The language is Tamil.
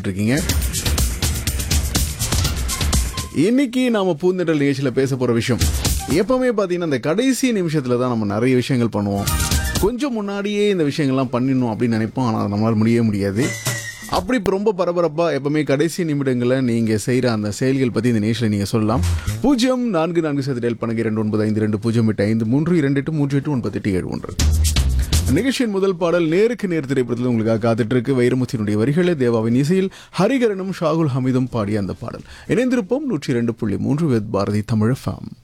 கேட்டுட்டு இருக்கீங்க இன்னைக்கு நாம பூந்தென்றல் நிகழ்ச்சியில் பேச போற விஷயம் எப்பவுமே பார்த்தீங்கன்னா இந்த கடைசி நிமிஷத்துல தான் நம்ம நிறைய விஷயங்கள் பண்ணுவோம் கொஞ்சம் முன்னாடியே இந்த விஷயங்கள்லாம் பண்ணிடணும் அப்படின்னு நினைப்போம் ஆனால் நம்மளால முடியவே முடியாது அப்படி இப்போ ரொம்ப பரபரப்பாக எப்பவுமே கடைசி நிமிடங்களில் நீங்கள் செய்கிற அந்த செயல்கள் பற்றி இந்த நிகழ்ச்சியில் நீங்கள் சொல்லலாம் பூஜ்ஜியம் நான்கு நான்கு சதுரல் பணக்கு இரண்டு ஒன்பது ஐந்து ரெண்டு பூஜ்ஜியம் எட்டு ஐந்து மூன்று இரண்டு எட்டு மூன்று எட்டு ஒன்பது எட்டு ஏழு ஒன்று நிகழ்ச்சியின் முதல் பாடல் நேருக்கு நேர் திரைப்படத்தில் உங்களுக்காக காத்துட்டு இருக்கு வைரமுத்தினுடைய வரிகளே தேவாவின் இசையில் ஹரிகரனும் ஷாகுல் ஹமீதும் பாடிய அந்த பாடல் இணைந்திருப்போம் நூற்றி இரண்டு புள்ளி மூன்று வெத் பாரதி தமிழ் ஃபேம்